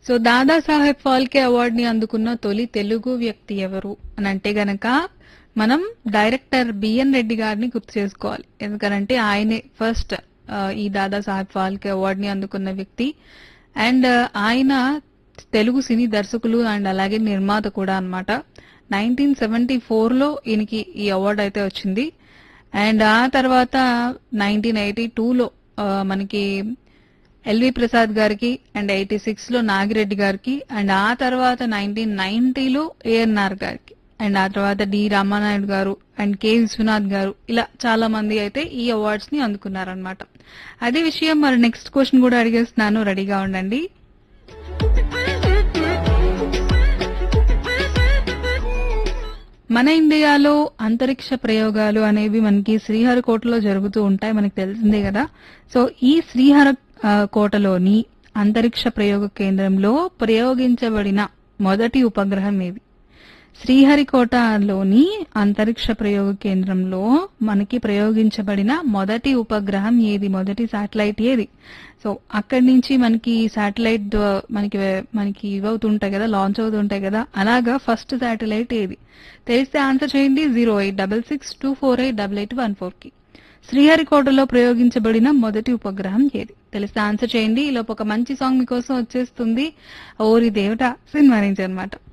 so Dadasaheb Phalke అవార్డుని అందుకున్న తొలి తెలుగు వ్యక్తి ఎవరు అని అంటే గనక మనం డైరెక్టర్ బిఎన్ రెడ్డి గారిని గుర్తు చేసుకోవాలి ఎందుకంటే ఆయనే ఫస్ట్ ఈ దాదాసాహెబ్ ఫాల్కే అవార్డుని అందుకున్న వ్యక్తి అండ్ ఆయన తెలుగు సినీ దర్శకులు అండ్ అలాగే నిర్మాత కూడా అన్నమాట నైన్టీన్ సెవెంటీ ఫోర్లో ఈయనకి ఈ అవార్డు అయితే వచ్చింది అండ్ ఆ తర్వాత నైన్టీన్ ఎయిటీ టూలో మనకి ఎల్వి ప్రసాద్ గారికి అండ్ ఎయిటీ సిక్స్ లో నాగిరెడ్డి గారికి అండ్ ఆ తర్వాత నైన్టీన్ నైన్టీలో ఏఎన్ఆర్ గారికి అండ్ ఆ తర్వాత డి రామానాయుడు గారు అండ్ కె విశ్వనాథ్ గారు ఇలా చాలా మంది అయితే ఈ అవార్డ్స్ ని అందుకున్నారనమాట అదే విషయం మరి నెక్స్ట్ క్వశ్చన్ కూడా అడిగేస్తున్నాను రెడీగా ఉండండి మన ఇండియాలో అంతరిక్ష ప్రయోగాలు అనేవి మనకి శ్రీహరికోటలో జరుగుతూ ఉంటాయి మనకి తెలిసిందే కదా సో ఈ శ్రీహర ఆ, కోటలోని అంతరిక్ష ప్రయోగ కేంద్రంలో ప్రయోగించబడిన మొదటి ఉపగ్రహం ఏది శ్రీహరికోటలోని అంతరిక్ష ప్రయోగ కేంద్రంలో మనకి ప్రయోగించబడిన మొదటి ఉపగ్రహం ఏది మొదటి శాటిలైట్ ఏది సో అక్కడి నుంచి మనకి శాటిలైట్ ద్వా- మనకి వే- మనకి ఇవవుతుంటాయి కదా లాంచ్ అవుతుంటాయి కదా అలాగా ఫస్ట్ శాటిలైట్ ఏది తెలిస్తే ఆన్సర్ చేయండి zero eight double six two four eight double eight one four కి శ్రీహరికోటలో ప్రయోగించబడిన మొదటి ఉపగ్రహం ఏది తెలిస్తే ఆన్సర్ చేయండి ఈలోపు ఒక మంచి సాంగ్ మీకోసం వచ్చేస్తుంది ఓరి దేవట సినిమా నుంచి అనమాట